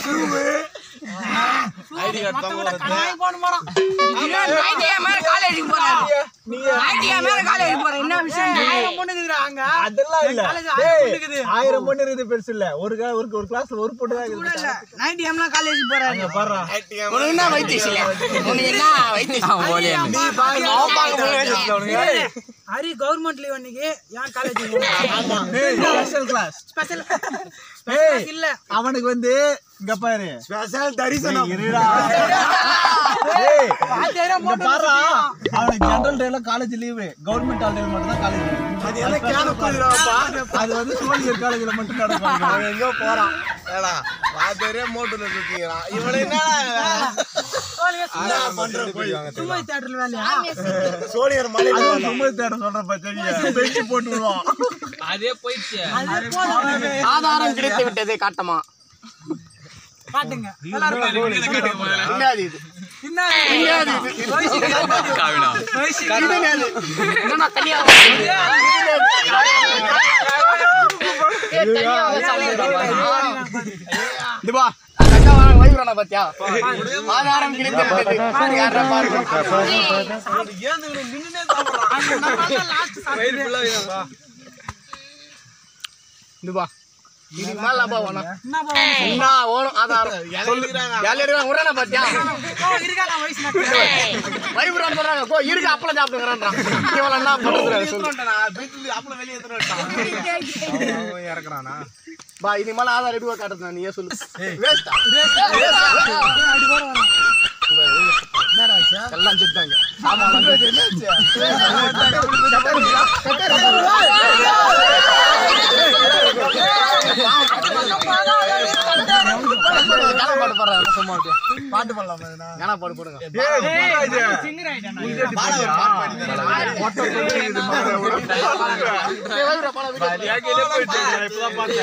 ID card மத்தவங்கிட்ட கடன் வாங்கி போட போறான். ஐடியா மேல காலேஜுக்கு போறாரு ஐடியா மேல காலேஜுக்கு போறேன் என்ன விஷயம் ஆயிரம் பொண்ணு இருக்குதுடா அங்க. அதெல்லாம் இல்ல காலேஜ் ஆயிரம் டேய், பொண்ணு இருக்குது. ஆயிரம் பொண்ணு இருக்குது பெருசு இல்ல ஒரு கா- ஒரு ஒரு கிளாஸ்ல ஒரு பொண்ணு தான் கூட இருக்குது இல்ல நைன்டி எம்லாம் காலேஜுக்கு போறாரு பாடுறா உனக்கு என்ன வைத்தியம் உனக்கு என்ன வைத்தியம் நீ பாரு அவன் பார்க்க ஏய், ஹரி கவர்மெண்ட் லீவ் அன்னைக்கு ஏன் காலேஜ் ஸ்பெஷல் கிளாஸ் ஸ்பெஷல் ஏய் இல்ல அவனுக்கு வந்து இங்க பாரு ஸ்பெஷல் தரிசனம் இருடா ஏய் ஆயிரம் இங்க போட்டு பாருடா அவனுக்கு ஜெனரல் டேல காலேஜ் லீவு கவர்மெண்ட் ஹாலிடே மட்டும் தான் காலேஜ் அது என்ன கேனப்பா அது வந்து சோழியர் காலேஜ்ல மட்டும் நடக்கும் அவன் எங்கோ போறான் ஏடா வாத்தியாரே மோட்டர்ல சுத்திக்கிறான் இவனை என்ன பண்ற போய் சும்மா தியேட்டர்ல வேலையா சோழியர் மலை அதுவும் சும்மா தேட சொல்ற பச்சை பெஞ்சு போட்டுருவான் அது போதும் ஆதாரம் கிடைத்து விட்டது காட்டமா காட்டுங்க எல்லாரும் என்னது இது என்ன என்னது இது? வயசு இது என்னது? என்னண்ணா தனியா ஏய், தனியா இது பா அந்த அக்கா வராங்க, wife வராங்க பாத்தியா? ஆதாரம் கிடைத்து விட்டது. யார்ரா பாருங்க. இது பா. இதுக்கு மேல நான் போவேனா? என்ன போவோம் என்ன ஓணும் ஆதாரம் சொல்லு. வேலை இருக்காங்க, விடுறானா பாத்தியா? இருக்காடா வயசு நட்டு wife வரான்னு சொல்றாங்க. போ, இருக்கு, அப்பளம் சாப்பிட்டுக்கறான்றான். இவளை என்ன பண்றது சொல்லு. அப்பளம் வெளியே எடுத்துட்டு இறக்குறானா பா இதுக்கு மேல ஆதார் எடுக்க காட்டுறது நீயே சொல்லு வேஸ்டா எல்லாம் செத்தாங்க ஆமா பாட்டு பாடுறாங்க சும்மா அப்படியே. பாட்டு பண்ணலாமா இதுனா? கானா பாட்டு போடுங்க ஏய், வைப்ரா, பாடா, வீடியோ.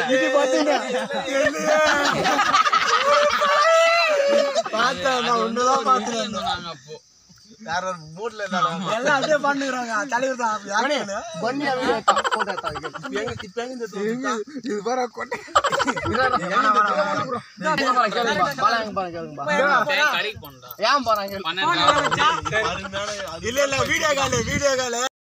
பார்த்தேன் நான் ஒண்ணுதான் பார்த்தேன் வேற ஒரு மூட்ல இருந்தா எல்லாம் அப்படியே பண்ணுகிறாங்க தலைவர் தான் மணி, பன்னியா வீடியோ எடுத்தா, போட்டோ எடுத்தா, இங்க. இப்ப எங்க இந்த தோணுதா? இது வர கொட்டை எங்க போறான் கேளுங்கப்பா. பாலா எங்க போறான் கேளுங்கப்பா. ஏன் போறான் கேளு. இல்ல இல்ல வீடியோ கால் வீடியோ கால்